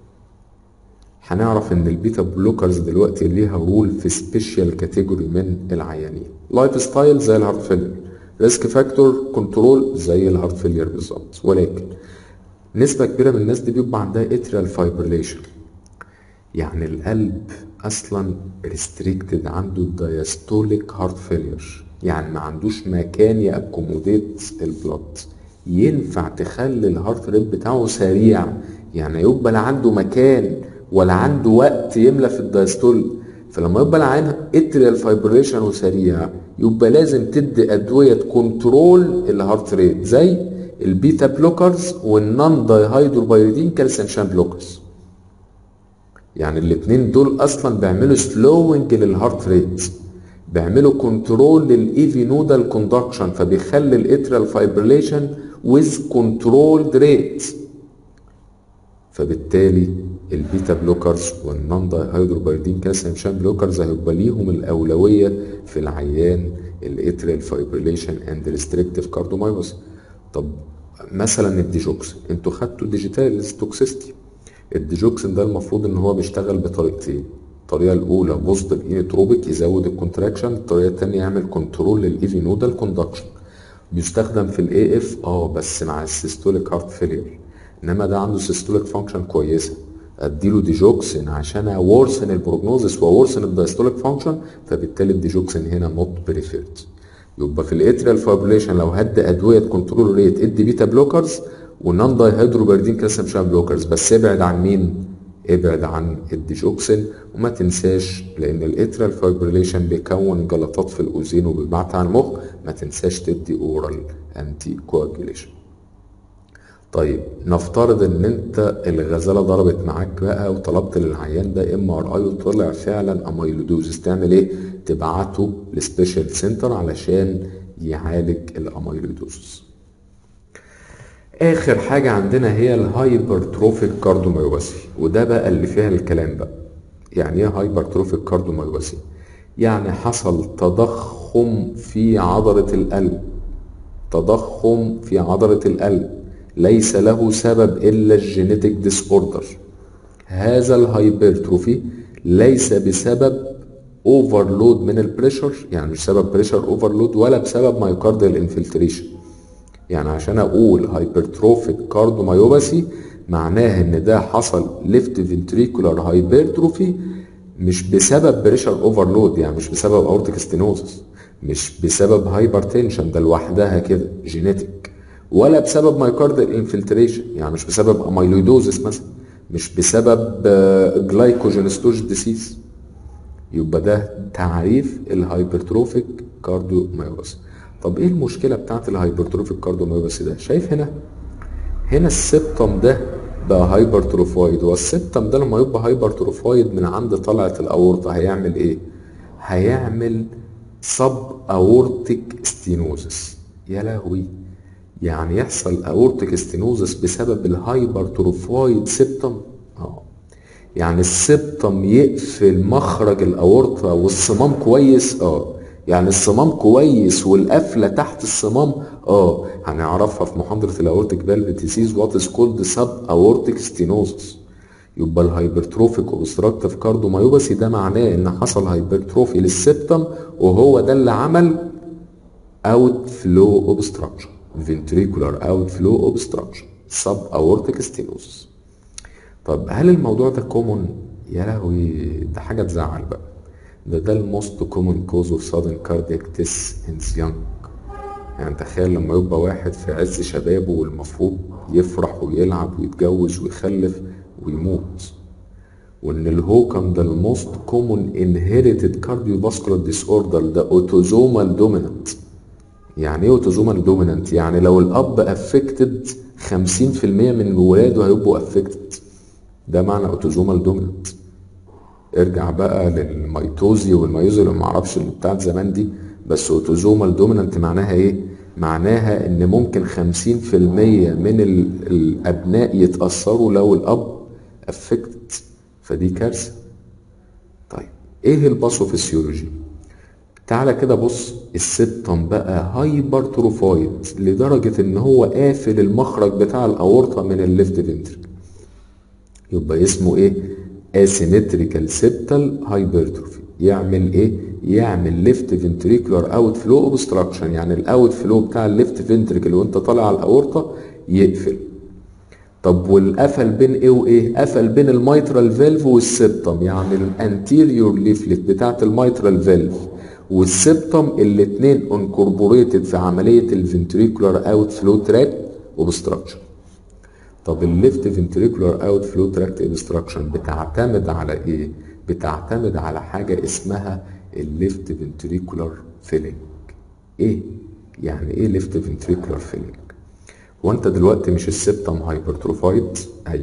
هنعرف ان البيتا بلوكرز دلوقتي ليها رول في سبيشال كاتيجوري من العيانين لايف ستايل زي الهارت فيلير ريسك فاكتور كنترول زي الهارت فيلير بالظبط ولكن نسبة كبيرة من الناس دي بيبقى عندها اتريال فايبريليشن يعني القلب اصلا ريستريكتد عنده الدايستوليك هارت فيلير يعني ما عندوش مكان ياكوموديت البلد ينفع تخلي الهارت ريت بتاعه سريع يعني يبقى لا عنده مكان ولا عنده وقت يملى في الدايستول فلما يبقى العين اتريال فايبريشن وسريع يبقى لازم تدي ادويه كنترول الهارت ريت زي البيتا بلوكرز والنون دايهايدروبايريدين كالسيوم بلوكرز يعني الاثنين دول اصلا بيعملوا سلوينج للهارت ريت بيعملوا كنترول للايفي نودال كوندكشن فبيخلي الاتريال فايبريليشن ويز كنترولد ريت فبالتالي البيتا بلوكرز والنون دايهيدروبايدين كالسيوم شان بلوكرز هيبقى ليهم الاولويه في العيان الاتريال فايبريليشن اند ريستريكتيف كارديومايوس طب مثلا الديجوكس انتوا خدتوا ديجيتال توكسيستي الديجوكسين ده المفروض ان هو بيشتغل بطريقتين الطريقه الاولى بوزيتيف انيتروبيك يزود الكونتراكشن الطريقه الثانيه يعمل كنترول للايفي نودال كوندكشن بيستخدم في الاي اف اه بس مع السيستوليك هارت فيلير انما ده عنده سيستوليك فانكشن كويسه اديله ديجوكسين عشان اورسن البروجنوزس واورسن الدايستوليك فانكشن فبالتالي الديجوكسين هنا نوت بريفيرد يبقى في الاتريال فايبريليشن لو هدي ادويه كنترول ريت ادي بيتا بلوكرز ونون دايهيدروباردين كالسيوم شان بلوكرز بس ابعد عن مين؟ ابعد عن الديجوكسين وما تنساش لان الاتريال فايبريليشن بيكون جلطات في الاذين وبيبعت على المخ ما تنساش تدي اورال انتي كواجوليشن طيب نفترض ان انت الغزاله ضربت معاك بقى وطلبت للعيان ده ام ار اي وطلع فعلا اميلودوزس تعمل ايه؟ تبعته لسبيشال سنتر علشان يعالج الاميلودوزس. اخر حاجه عندنا هي الهايبرتروفيك كارديوميوباثي وده بقى اللي فيها الكلام بقى. يعني ايه هايبرتروفيك كارديوميوباثي؟ يعني حصل تضخم في عضله القلب. تضخم في عضله القلب. ليس له سبب الا الجينيتك ديس اوردر هذا الهايبرتروفي ليس بسبب اوفرلود من البريشر يعني مش سبب بريشر اوفرلود ولا بسبب مايوكارديال انفلتريشن يعني عشان اقول هايبرتروفيك كاردومايوباثي معناه ان ده حصل ليفت فنتريكولار هايبرتروفي مش بسبب بريشر اوفرلود يعني مش بسبب اورتيك ستينوزس مش بسبب هايبرتنشن ده لوحدها كده جينيتك ولا بسبب مايوكارديال انفلتريشن يعني مش بسبب اميلويدوزس مثلا مش بسبب جلايكوجينستوج ديسيز يبقى ده تعريف الهايبرتروفيك كارديوميوباثي طب ايه المشكله بتاعت الهايبرتروفيك كارديوميوباثي ده شايف هنا هنا السبتم ده بقى هايبرتروفايد والسبتم ده لما يبقى هايبرتروفايد من عند طلعه الاورطه هيعمل ايه هيعمل سب اورتيك ستينوزس يا لهوي يعني يحصل اورتيك ستينوزس بسبب الهايبرتروفايد سبتم اه يعني السبتم يقفل مخرج الاورطه والصمام كويس اه يعني الصمام كويس والقفله تحت الصمام اه هنعرفها في محاضره الاورتيك فالف ديسيز وات از كولد سب اورتيك ستينوزس يبقى الهايبرتروفيك اوبستراكتيف كاردومايوباثي ده معناه ان حصل هايبرتروفي للسبتم وهو ده اللي عمل اوت فلو اوبستراكشن ventricular outflow obstruction sub aortic stenosis طب هل الموضوع ده كومون يا لهوي ده حاجه تزعل بقى ده ده الموست كومون كوز اوف sudden cardiac death in young يعني تخيل لما يبقى واحد في عز شبابه والمفروض يفرح ويلعب ويتجوز ويخلف ويموت وان الهوكم ده الموست كومون انهيريتد كارديوفاسكولار ديس اوردر ده اوتوزومال دومينانت يعني ايه اوتوزومال دومينانت يعني لو الاب افكتد 50% من ولاده هيبقوا افكتد ده معنى اوتوزومال دومينانت ارجع بقى للميتوزي والميوزي اللي معرفش اللي بتاعت زمان دي بس اوتوزومال دومينانت معناها ايه معناها ان ممكن 50% من الابناء يتاثروا لو الاب افكتد فدي كارثه طيب ايه الباثوفيسيولوجي تعالى كده بص السبتم بقى هايبر تروفايد لدرجة ان هو قافل المخرج بتاع الاورطة من الليفت فنتريكل يبقى اسمه ايه asymmetrical septal hypertrophy يعمل ايه يعمل ليفت فنتريكولار اوت فلو اوبستراكشن يعني الاوت فلو بتاع الليفت فنتريكل وانت طالع على الاورطه يقفل طب والقفل بين ايه وايه قفل بين الميترال فالف والسبتم يعني الانتيريور ليفلت بتاعت الميترال فالف والسبتم الاثنين انكوربوريتد في عمليه الفنتريكولار اوت فلو تراك اوبستراكشن طب الليفت فنتريكولار اوت فلو تراكت اوبستراكشن بتعتمد على ايه بتعتمد على حاجه اسمها الليفت فنتريكولار فيلينج ايه يعني ايه ليفت فنتريكولار فيلينج هو انت دلوقتي مش السبتم هايبرتروفايد ايوه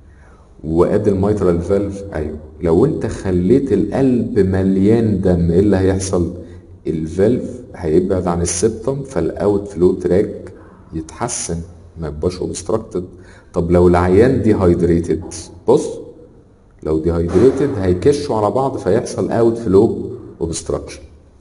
وادي الميترال فالف ايوه لو انت خليت القلب مليان دم ايه اللي هيحصل الفالف هيبعد عن السبتم فالاوت فلو تراك يتحسن ما يبقاش اوبستراكتد طب لو العيان دي هايدريتد بص لو دي هايدريتد هيكشوا على بعض فيحصل اوت فلو اوبستراكشن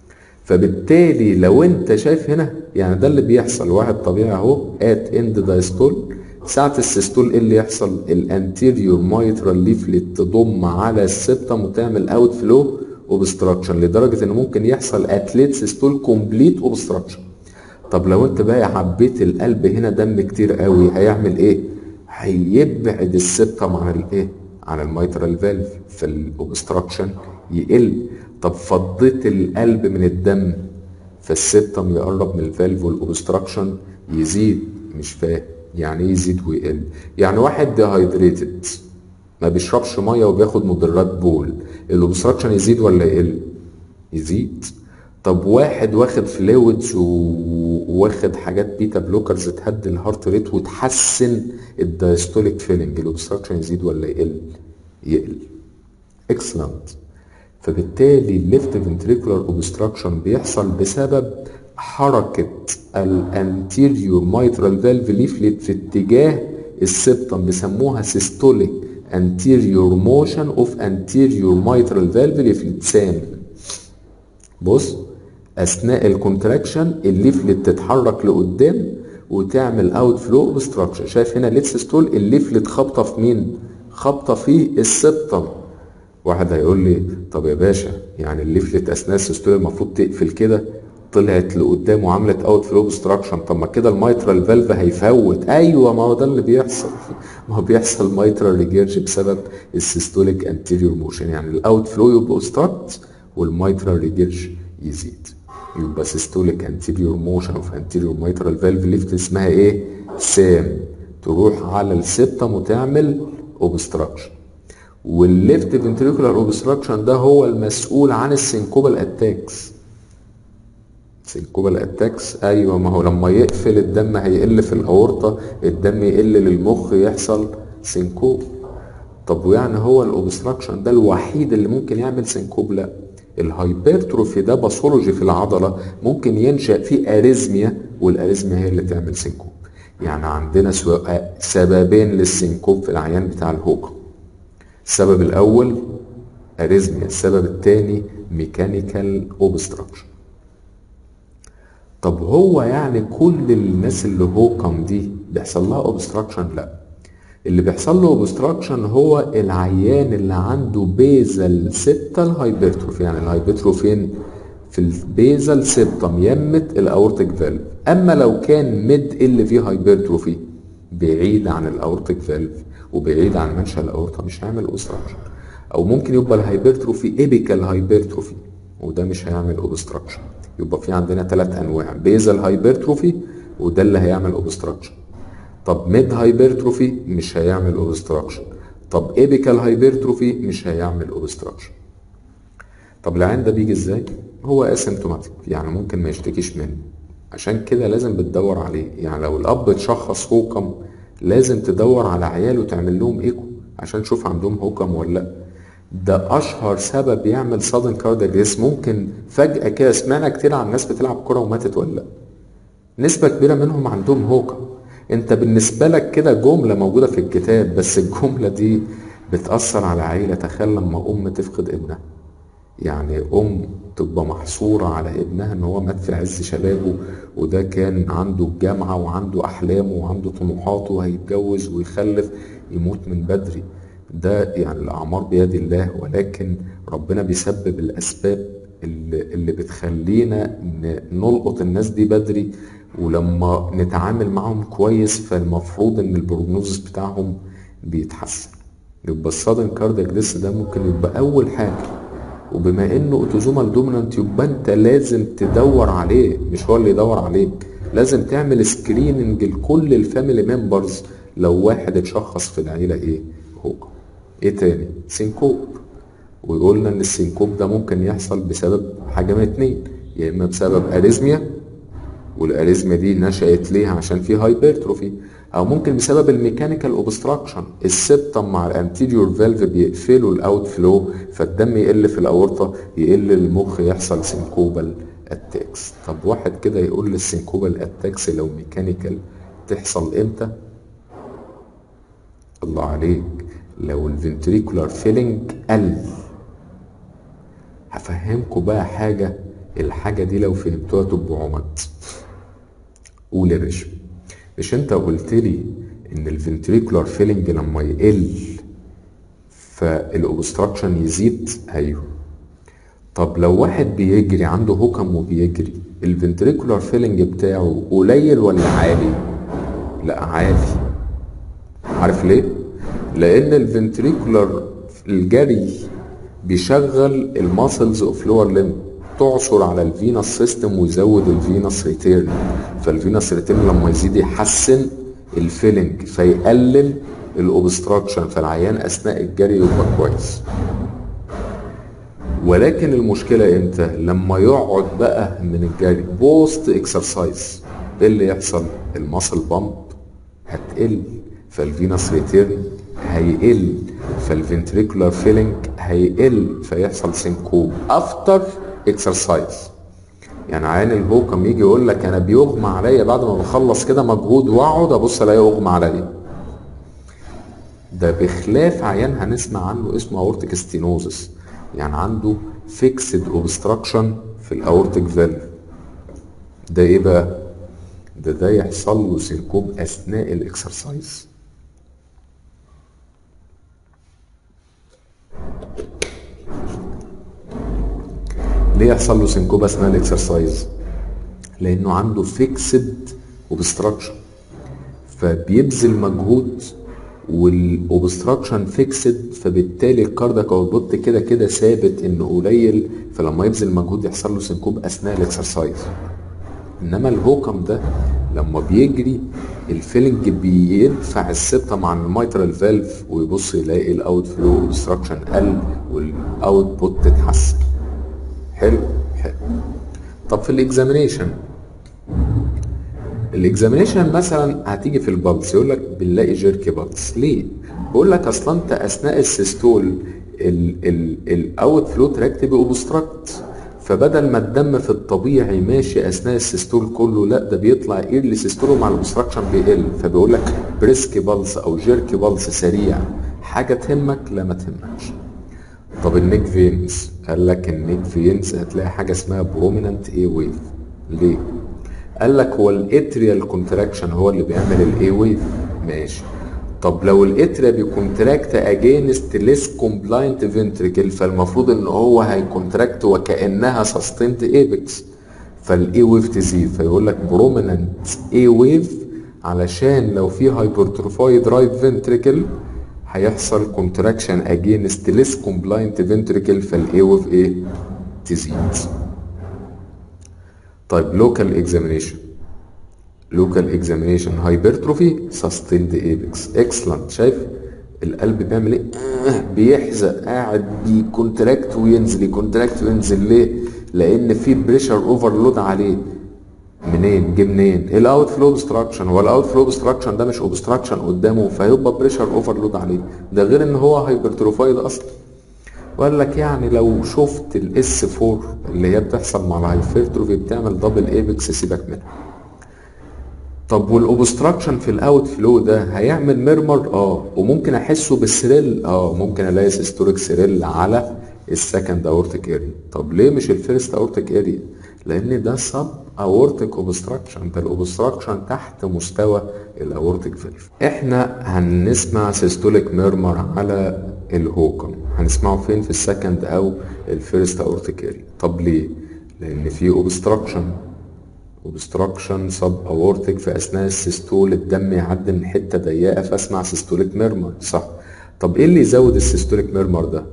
فبالتالي لو انت شايف هنا يعني ده اللي بيحصل واحد طبيعي اهو ات اند دايستول ساعة السيستول ايه اللي يحصل الانتيريور مايترال ليفلت تضم على السبتم وتعمل اوت فلو اوبستراكشن لدرجة ان ممكن يحصل اتليت سيستول كومبليت اوبستراكشن طب لو انت بقى حبيت القلب هنا دم كتير قوي هيعمل ايه هيبعد السبتم عن الايه عن الميترال فالف فالاوبستراكشن يقل طب فضيت القلب من الدم فالسبتم يقرب من الفالف والاوبستراكشن يزيد مش فاهم يعني ايه يزيد ويقل يعني واحد ديهايدريتد ما بيشربش ميه وبياخد مضرات بول الاوبستراكشن يزيد ولا يقل يزيد طب واحد واخد فلويدز وواخد حاجات بيتا بلوكرز تهدي الهارت ريت وتحسن الدايستوليك فيلنج الاوبستراكشن يزيد ولا يقل يقل اكسلنت فبالتالي الليفت فنتريكولار اوبستراكشن بيحصل بسبب حركة الانتيريور مايترال فالف ليفلت في اتجاه السبتم بيسموها سيستوليك anterior motion of anterior mitral valve leaflet سام بص اثناء الكونتراكشن الليفلت تتحرك لقدام وتعمل اوت فلو اوبستراكشن شايف هنا ليتس ستول الليفلت خابطه في مين خابطه في السبتم واحد هيقول لي طب يا باشا يعني الليفلت اثناء السيستول المفروض تقفل كده طلعت لقدام وعملت اوت فلو اوبستراكشن طب ما كده الميترال فالف هيفوت ايوه ما هو ده اللي بيحصل ما هو بيحصل ميترال ريجيرج بسبب السيستوليك انتيريور موشن يعني الاوت فلو يبقى اوبستراكت والميترال ريجيرج يزيد يبقى سيستوليك انتيريور موشن اوف انتيريور ميترال فالف ليفت اسمها ايه سام تروح على السبتم وتعمل اوبستراكشن والليفت فنتريكولار اوبستراكشن ده هو المسؤول عن السنكوبال اتاكس سنكوبال اتاكس ايوه ما هو لما يقفل الدم هيقل في الاورطه الدم يقل للمخ يحصل سنكوب طب ويعني هو الاوبستراكشن ده الوحيد اللي ممكن يعمل سنكوب لا الهايبرتروفي ده باثولوجي في العضله ممكن ينشا فيه اريزميا والاريزميا هي اللي تعمل سنكوب يعني عندنا سببين للسنكوب في العيان بتاع الهوكم السبب الاول اريزميا السبب الثاني ميكانيكال اوبستراكشن طب هو يعني كل الناس اللي هوكم دي بيحصل لها اوبستراكشن لا اللي بيحصل له اوبستراكشن هو العيان اللي عنده بيزل سيبتال هايبرتروفي يعني الهايبرتروفين في البيزل سيبتم يمة الاورتيك فالف اما لو كان ميد اللي فيه هايبرتروفي بعيد عن الاورتيك فالف وبعيد عن منشأ الاورطه مش هيعمل اوبستراكشن او ممكن يبقى الهايبرتروفي ايبيكال هايبرتروفي وده مش هيعمل اوبستراكشن يبقى في عندنا ثلاث انواع بيزل هايبرتروفي وده اللي هيعمل اوبستراكشن طب ميد هايبرتروفي مش هيعمل اوبستراكشن طب ايبيكال هايبرتروفي مش هيعمل اوبستراكشن طب العين ده بيجي ازاي هو اسيمتوماتيك يعني ممكن ما يشتكيش منه عشان كده لازم بتدور عليه يعني لو الاب اتشخص هوكم لازم تدور على عياله وتعمل لهم ايكو عشان تشوف عندهم هوكم ولا لا ده اشهر سبب يعمل صدن كاردياك ممكن فجاه كده سمعنا كتير عن ناس بتلعب كره وماتت ولا لا نسبه كبيره منهم عندهم هوكم انت بالنسبه لك كده جمله موجوده في الكتاب بس الجمله دي بتاثر على عيله تخيل لما ام تفقد ابنها يعني ام تبقى محصورة على ابنها ان هو مات في عز شبابه وده كان عنده الجامعة وعنده احلامه وعنده طموحاته وهيتجوز ويخلف يموت من بدري ده يعني الاعمار بيد الله ولكن ربنا بيسبب الاسباب اللي, اللي بتخلينا ن- نلقط الناس دي بدري ولما نتعامل معاهم كويس فالمفروض ان البروجنوزس بتاعهم بيتحسن يبقى السادن كاردياك ديس ده ممكن يبقى اول حاجه وبما انه اوتوزومال دومينانت يبقى انت لازم تدور عليه مش هو اللي يدور عليك لازم تعمل سكريننج لكل الفاميلي ممبرز لو واحد اتشخص في العيله ايه هو ايه تاني سينكوب وقلنا ان السينكوب ده ممكن يحصل بسبب حاجه من اتنين يا اما بسبب اريزميا والاريزميا دي نشأت ليه عشان في هايبرتروفي او ممكن بسبب الميكانيكال اوبستراكشن السبتم مع الانتيريور فالف بيقفلوا الاوت فلو فالدم يقل في الاورطه يقل المخ يحصل سينكوبال اتاكس طب واحد كده يقول لي السينكوبال اتاكس لو ميكانيكال تحصل امتى الله عليك لو الفنتريكولار فيلينج قل هفهمكم بقى حاجة الحاجة دي لو فهمتوها تبقوا عمد قول يا باشا مش انت قلت لي ان الفنتريكولار فيلينج لما يقل فالاوبستراكشن يزيد ايوه طب لو واحد بيجري عنده هوكم وبيجري الفنتريكولار فيلينج بتاعه قليل ولا عالي لا عالي عارف ليه لان الفنتريكولار الجري بيشغل الماسلز اوف لور ليم تعصر على الفينس سيستم ويزود الفينس ريتيرن فالفينس ريتيرن لما يزيد يحسن الفيلنج فيقلل الاوبستراكشن فالعيان اثناء الجري يبقى كويس ولكن المشكلة امتى؟ لما يقعد بقى من الجري بوست اكسرسايز ايه اللي يحصل؟ الماسل بامب هتقل فالفينس ريتيرن هيقل فالفنتريكولار فيلينج هيقل فيحصل سينكوب افتر اكسرسايز يعني عين الهوكم يجي يقول لك انا بيغمى عليا بعد ما بخلص كده مجهود واقعد ابص الاقي اغمى عليا ده بخلاف عيان هنسمع عنه اسمه اورتيك ستينوزس يعني عنده فيكسد اوبستراكشن في الاورتيك فالف ده ايه بقى ده ده يحصل له سينكوب اثناء الاكسرسايز ليه يحصل له سينكوب اثناء الاكسرسايز لانه عنده فيكسد اوبستراكشن فبيبذل مجهود والاوبستراكشن فيكسد فبالتالي الكاردياك اوتبوت كده كده ثابت انه قليل فلما يبذل مجهود يحصل له سينكوب اثناء الاكسرسايز انما الهوكم ده لما بيجري الفيلنج بيدفع السبتم عن الميترال فالف ويبص يلاقي الاوت فلو اوبستراكشن قل والاوتبوت اتحسن حلو حلو طب في الاكزامينيشن الاكزامينيشن مثلا هتيجي في البلس يقول لك بنلاقي جيركي بلس ليه؟ بيقول لك اصلا انت اثناء السيستول الاوت فلو تراكت باوبستراكت فبدل ما الدم في الطبيعي ماشي اثناء السيستول كله لا ده بيطلع ايرلي سيستول مع الاوبستراكشن بيقل فبيقول لك بريسكي بلس او جيركي بلس سريع حاجه تهمك لا ما تهمكش طب النيك فينز قال لك النيك فينز هتلاقي حاجه اسمها بروميننت اي ويف ليه قال لك هو الاتريال كونتراكشن هو اللي بيعمل الاي ويف ماشي طب لو الاتريا بيكونتراكت اجينست ليس كومبلاينت فنتريكل فالمفروض ان هو هيكونتراكت وكانها سستيند ايبكس فالاي ويف تزيد فيقول لك بروميننت اي ويف علشان لو في هايبرتروفايد رايت فنتريكل هيحصل كونتراكشن اجينست ليس كومبلاينت فنتريكل فالاي ويف ايه تزيد طيب لوكال اكزامينيشن لوكال اكزامينيشن هايبرتروفي سستيند ايبكس اكسلنت شايف القلب بيعمل ايه آه بيحزق قاعد بيكونتراكت وينزل يكونتراكت وينزل ليه لان في بريشر اوفرلود عليه منين جه منين الاوت فلو اوبستراكشن هو الاوت فلو اوبستراكشن ده مش اوبستراكشن قدامه فهيبقى بريشر اوفرلود عليه ده غير ان هو هايبرتروفايد اصلا وقال لك يعني لو شفت الاس 4 اللي هي بتحصل مع الهايبرتروفي بتعمل دبل ايبكس سيبك منها طب والاوبستراكشن في الاوت فلو ده هيعمل ميرمر اه وممكن احسه بالسريل اه ممكن الاقي سيستوليك سريل على السكند اورتيك اريا طب ليه مش الفيرست اورتيك اريا لان ده سب اورتيك اوبستراكشن ده الاوبستراكشن تحت مستوى الاورتيك فيلف احنا هنسمع سيستوليك ميرمر على الهوكم هنسمعه فين في السكند او الفيرست اورتيك اريا طب ليه لان في اوبستراكشن اوبستراكشن سب اورتيك في اثناء السيستول الدم يعدي من حته ضيقه فاسمع سيستوليك ميرمر صح طب ايه اللي يزود السيستوليك ميرمر ده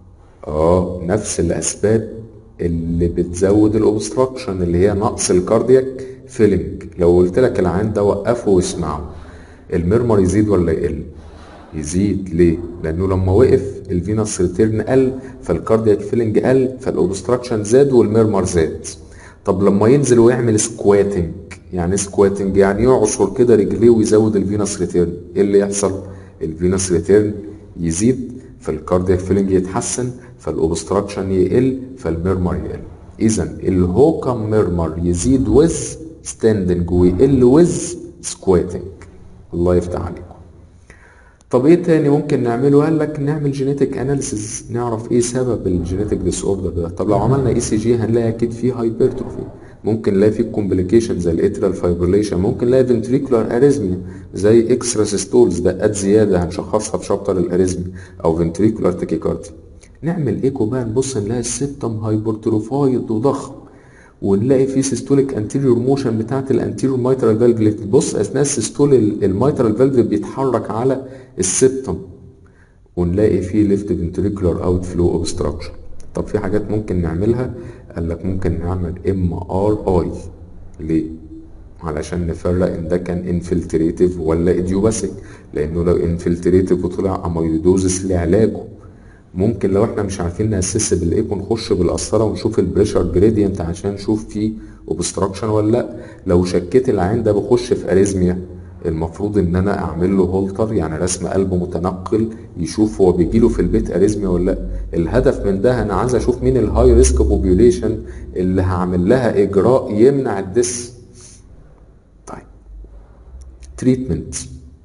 اه نفس الاسباب اللي بتزود الاوبستراكشن اللي هي نقص الكاردياك فيلنج لو قلت لك العين ده وقفه واسمعه الميرمر يزيد ولا يقل يزيد ليه لانه لما وقف الفينس ريتيرن قل فالكاردياك فيلنج قل فالاوبستراكشن زاد والميرمر زاد طب لما ينزل ويعمل سكواتنج يعني سكواتنج يعني يعصر كده رجليه ويزود الفينس ريتيرن ايه اللي يحصل الفينس ريتيرن يزيد فالكاردياك فيلنج يتحسن فالاوبستراكشن يقل فالميرمر يقل اذا الهوكم ميرمر يزيد ويز ستاندنج ويقل ويز سكواتنج الله يفتح عليكم طب ايه تاني ممكن نعمله قال لك نعمل جينيتك اناليسيز نعرف ايه سبب الجينيتك ديس اوردر ده طب لو عملنا اي سي جي هنلاقي اكيد فيه هايبرتروفي ممكن نلاقي فيه كومبليكيشن زي الاترال فايبريليشن ممكن نلاقي فنتريكولار اريزميا زي اكسترا سيستولز دقات زياده هنشخصها في شابتر الاريزميا او فنتريكولار تاكيكارديا نعمل ايكو بقى نبص نلاقي السيبتم هايبرتروفايد وضخم ونلاقي فيه سيستوليك انتيريور موشن بتاعت الانتيريور مايترال فالف بص اثناء السيستول المايترال فالف بيتحرك على السيبتم ونلاقي فيه ليفت فنتريكولار اوت فلو اوبستراكشن طب في حاجات ممكن نعملها قال لك ممكن نعمل ام ار اي ليه علشان نفرق ان ده كان انفلتريتيف ولا ايديوباثيك لانه لو انفلتريتيف وطلع اميلودوزس لعلاجه ممكن لو احنا مش عارفين ناسس بالايكو نخش بالقسطره ونشوف البريشر جريدينت عشان نشوف فيه اوبستراكشن ولا لا لو شكيت العين ده بخش في اريزميا المفروض ان انا اعمل له هولتر يعني رسم قلب متنقل يشوف هو بيجي له في البيت اريزميا ولا لا الهدف من ده انا عايز اشوف مين الهاي ريسك بوبيوليشن اللي هعمل لها اجراء يمنع الدس طيب تريتمنت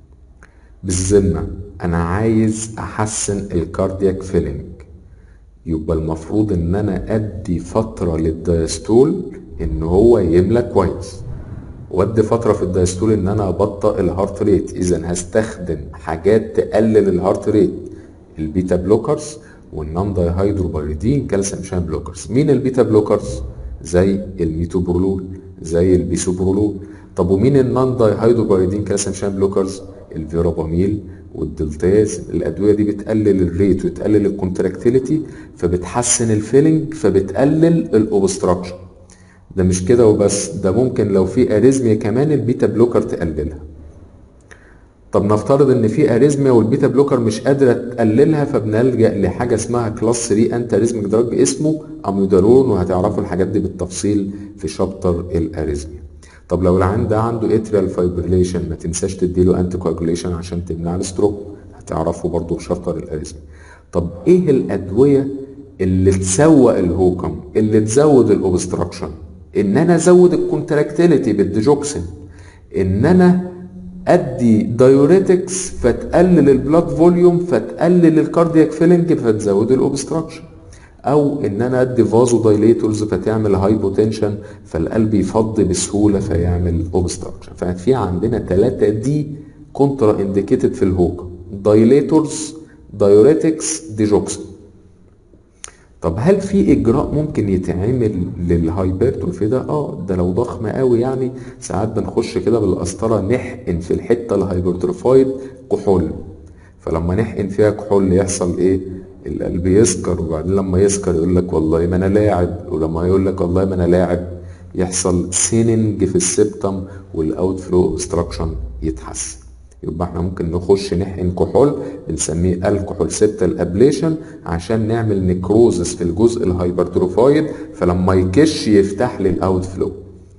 بالذمه انا عايز احسن الكاردياك فيلينج يبقى المفروض ان انا ادي فتره للدايستول ان هو يملى كويس وادي فتره في الدايستول ان انا ابطئ الهارت ريت اذا هستخدم حاجات تقلل الهارت ريت البيتا بلوكرز والنون دايهيدروبايريدين كالسيوم شان بلوكرز مين البيتا بلوكرز زي الميتوبرولول زي البيسوبرولول طب ومين النون دايهيدروبايريدين كالسيوم شان بلوكرز الفيراباميل والدلتاز الادويه دي بتقلل الريت وتقلل الكونتراكتيليتي فبتحسن الفيلنج فبتقلل الاوبستراكشن ده مش كده وبس ده ممكن لو في اريزميا كمان البيتا بلوكر تقللها طب نفترض ان في اريزميا والبيتا بلوكر مش قادره تقللها فبنلجا لحاجه اسمها كلاس 3 انت اريزميك دراج اسمه اميودارون وهتعرفوا الحاجات دي بالتفصيل في شابتر الاريزميا طب لو العيان ده عنده اتريال فايبريليشن ما تنساش تديله انتي كواجوليشن عشان تمنع الستروك هتعرفوا برضه في شابتر الاريزميا طب ايه الادويه اللي تسوق الهوكم اللي تزود الاوبستراكشن ان انا ازود الكونتراكتيليتي بالديجوكسين ان انا ادي دايوريتكس فتقلل البلاد فوليوم فتقلل الكاردياك فيلنج فتزود الاوبستراكشن او ان انا ادي فازو دايليتورز فتعمل هايبوتنشن فالقلب يفضي بسهوله فيعمل اوبستراكشن ففي عندنا ثلاثه دي كونترا انديكيتد في الهوكا دايليتورز دايوريتكس ديجوكسين طب هل في اجراء ممكن يتعمل للهايبرتروفي ده اه ده لو ضخم قوي يعني ساعات بنخش كده بالقسطره نحقن في الحته الهايبرتروفايد كحول فلما نحقن فيها كحول يحصل ايه القلب يسكر وبعدين لما يسكر يقول لك والله ما انا لاعب ولما يقول لك والله ما انا لاعب يحصل سيننج في السبتم والاوت فلو اوبستراكشن يتحسن يبقى احنا ممكن نخش نحقن كحول بنسميه الكحول سبتال ابليشن عشان نعمل نيكروزس في الجزء الهايبرتروفايد فلما يكش يفتح لي الاوت فلو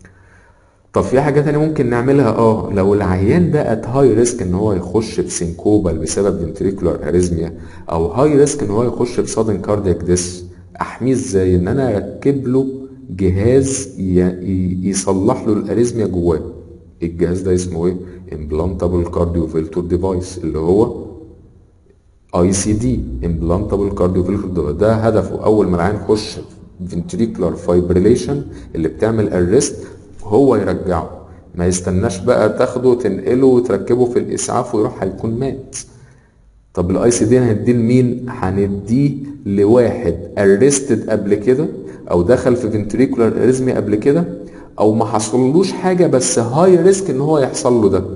طب في حاجه تانية ممكن نعملها اه لو العيان ده ات هاي ريسك ان هو يخش في سينكوبال بسبب فنتريكولار اريزميا او هاي ريسك ان هو يخش في سادن كاردياك ديس احميه ازاي ان انا اركب له جهاز يصلح له الاريزميا جواه الجهاز ده اسمه ايه امبلانتابل كارديو فيلتور ديفايس اللي هو اي سي دي امبلانتابل كارديو ده هدفه اول ما العين يخش فنتريكولار فايبريليشن اللي بتعمل ارست هو يرجعه ما يستناش بقى تاخده تنقله وتركبه في الاسعاف ويروح هيكون مات طب الاي سي دي هنديه لمين هنديه لواحد ارستد قبل كده او دخل في فنتريكولار اريزمي قبل كده او ما حصلوش حاجه بس هاي ريسك ان هو يحصل له ده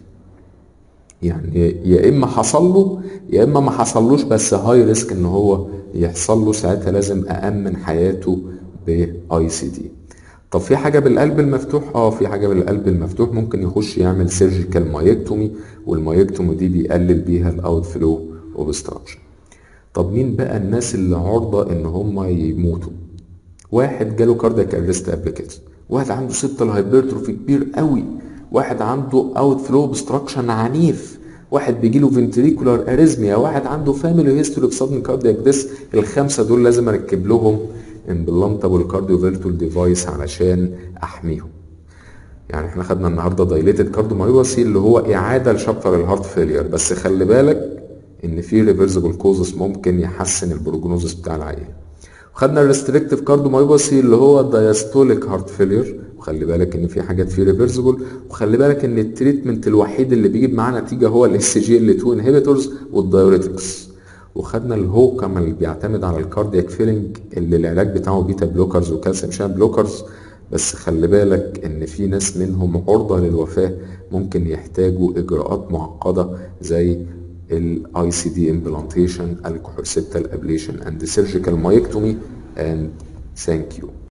يعني يا اما حصل له يا اما ما حصلوش بس هاي ريسك ان هو يحصل له ساعتها لازم أأمن حياته باي سي دي طب في حاجة بالقلب المفتوح؟ اه في حاجة بالقلب المفتوح ممكن يخش يعمل سيرجيكال مايكتومي والمايكتومي دي بيقلل بيها الاوت فلو اوبستراكشن. طب مين بقى الناس اللي عرضة ان هم يموتوا؟ واحد جاله كاردياك ارست قبل كده، واحد عنده سبتال هايبرتروفي كبير قوي، واحد عنده اوت فلو اوبستراكشن عنيف، واحد بيجي له فنتريكولار اريزميا واحد عنده فاميلي هيستوري اوف سادن كاردياك ديس الخمسه دول لازم اركب لهم امبلانتابل كارديو فيرتول ديفايس علشان احميهم يعني احنا خدنا النهارده دايليتد كارديومايوباثي اللي هو اعاده لشابتر الهارت فيلير بس خلي بالك ان في ريفرسبل كوزس ممكن يحسن البروجنوزس بتاع العيان وخدنا الريستريكتيف كارديومايوباثي اللي هو دايستوليك هارت فيلير وخلي بالك ان في حاجات فيه ريفرسبل وخلي بالك ان التريتمنت الوحيد اللي بيجيب معاه نتيجه هو الاس جي ال 2 انهبيتورز والدايوريتكس وخدنا الهوكم اللي بيعتمد على الكاردياك فيلنج اللي العلاج بتاعه بيتا بلوكرز وكالسيوم شان بلوكرز بس خلي بالك ان في ناس منهم عرضه للوفاه ممكن يحتاجوا اجراءات معقده زي الاي سي دي امبلانتيشن الكحول septal ablation and surgical myectomy and thank you